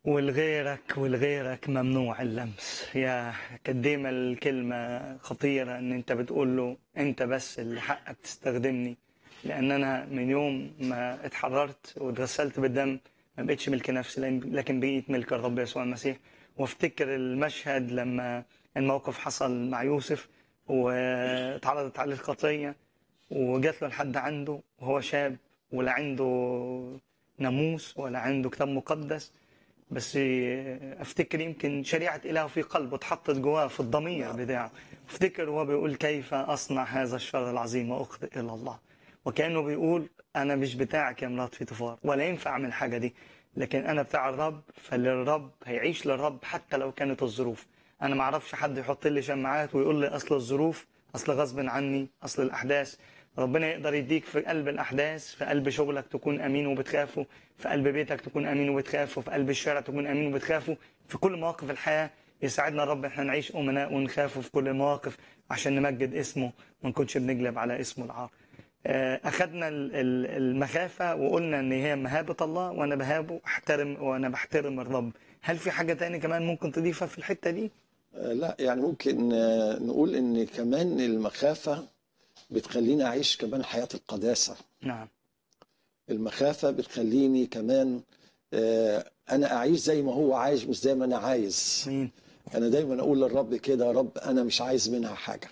ولغيرك ولغيرك ممنوع اللمس يا قديمة الكلمة خطيرة ان انت بتقول له انت بس اللي حقك تستخدمني لان انا من يوم ما اتحررت واتغسلت بالدم ما بقتش ملك نفسي لكن بقيت ملك الرب يسوع المسيح وافتكر المشهد لما الموقف حصل مع يوسف واتعرضت عليه الخطية وجات له لحد عنده وهو شاب ولا عنده ناموس ولا عنده كتاب مقدس بس افتكر يمكن شريعه اله في قلبه اتحطت جواه في الضمير بتاعه افتكر وهو بيقول كيف اصنع هذا الشر العظيم واخطئ الى الله وكانه بيقول انا مش بتاعك يا مرات فيتوفار ولا ينفع اعمل الحاجه دي لكن انا بتاع الرب فللرب هيعيش للرب حتى لو كانت الظروف انا ما اعرفش حد يحط لي شماعات ويقول لي اصل الظروف اصل غصب عني اصل الاحداث ربنا يقدر يديك في قلب الأحداث في قلب شغلك تكون أمين وبتخافه في قلب بيتك تكون أمين وبتخافه في قلب الشارع تكون أمين وبتخافه في كل مواقف الحياة يساعدنا الرب احنا نعيش أمناء ونخافه في كل المواقف عشان نمجد اسمه ما نكونش بنجلب على اسمه العار أخذنا المخافة وقلنا إن هي مهابة الله وأنا بهابه أحترم وأنا بحترم الرب هل في حاجة تاني كمان ممكن تضيفها في الحتة دي؟ لا يعني ممكن نقول إن كمان المخافة بتخليني أعيش كمان حياة القداسة نعم المخافة بتخليني كمان آه أنا أعيش زي ما هو عايش مش زي ما أنا عايز مين؟ أنا دايما أقول للرب كده يا رب أنا مش عايز منها حاجة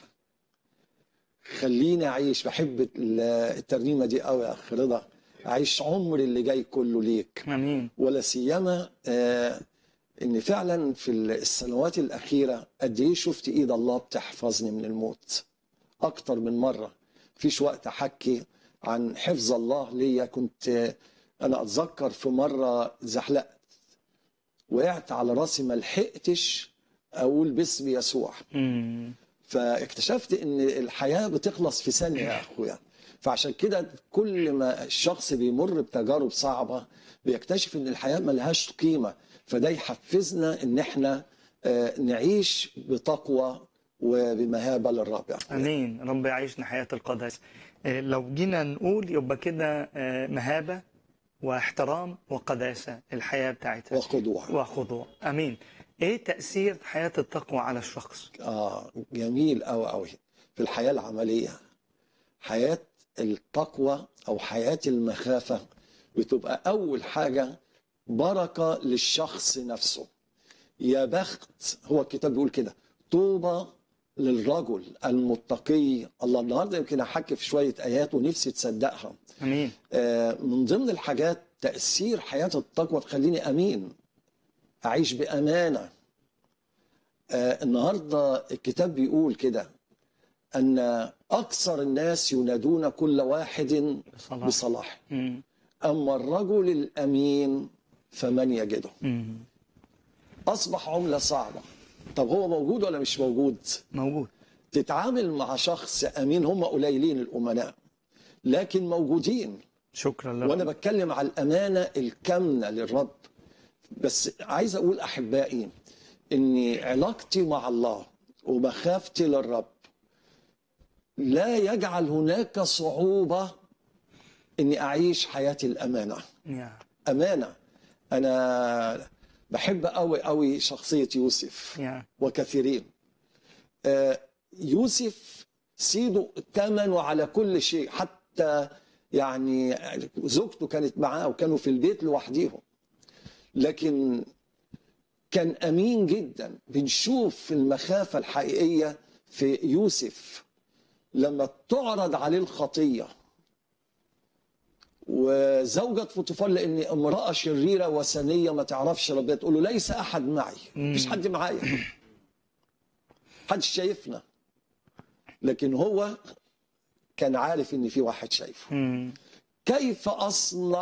خليني أعيش بحب الترنيمة دي قوي يا أخ رضا أعيش عمري اللي جاي كله ليك امين ولا سيما آه إن فعلا في السنوات الأخيرة قد إيه شفت إيد الله بتحفظني من الموت اكتر من مره فيش وقت احكي عن حفظ الله ليا كنت انا اتذكر في مره زحلقت وقعت على راسي ما لحقتش اقول باسم يسوع مم. فاكتشفت ان الحياه بتخلص في ثانيه يا اخويا فعشان كده كل ما الشخص بيمر بتجارب صعبه بيكتشف ان الحياه ملهاش قيمه فده يحفزنا ان احنا نعيش بتقوى وبمهابه للرب يا أخويا. امين رب يعيشنا حياه القداسه لو جينا نقول يبقى كده مهابه واحترام وقداسه الحياه بتاعتها وخضوع وخضوع امين ايه تاثير حياه التقوى على الشخص اه جميل قوي قوي في الحياه العمليه حياه التقوى او حياه المخافه بتبقى اول حاجه بركه للشخص نفسه يا بخت هو الكتاب بيقول كده طوبى للرجل المتقي الله النهارده يمكن احكي في شويه ايات ونفسي تصدقها امين آه من ضمن الحاجات تاثير حياه التقوى تخليني امين اعيش بامانه آه النهارده الكتاب بيقول كده ان اكثر الناس ينادون كل واحد بصلاح. بصلاح مم. اما الرجل الامين فمن يجده مم. اصبح عمله صعبه طب هو موجود ولا مش موجود موجود تتعامل مع شخص امين هم قليلين الامناء لكن موجودين شكرا لك وانا بتكلم على الامانه الكامنه للرب بس عايز اقول احبائي ان علاقتي مع الله ومخافتي للرب لا يجعل هناك صعوبه اني اعيش حياه الامانه يا امانه انا بحب قوي قوي شخصيه يوسف يا وكثيرين آه، يوسف سيده ثمنه على كل شيء حتى يعني زوجته كانت معاه وكانوا في البيت لوحديهم لكن كان امين جدا بنشوف المخافه الحقيقيه في يوسف لما تعرض عليه الخطيه وزوجة فوتيفار لان امراه شريره وثنيه ما تعرفش ربنا تقول له ليس احد معي مفيش حد معايا محدش شايفنا لكن هو كان عارف ان في واحد شايفه مم. كيف اصنع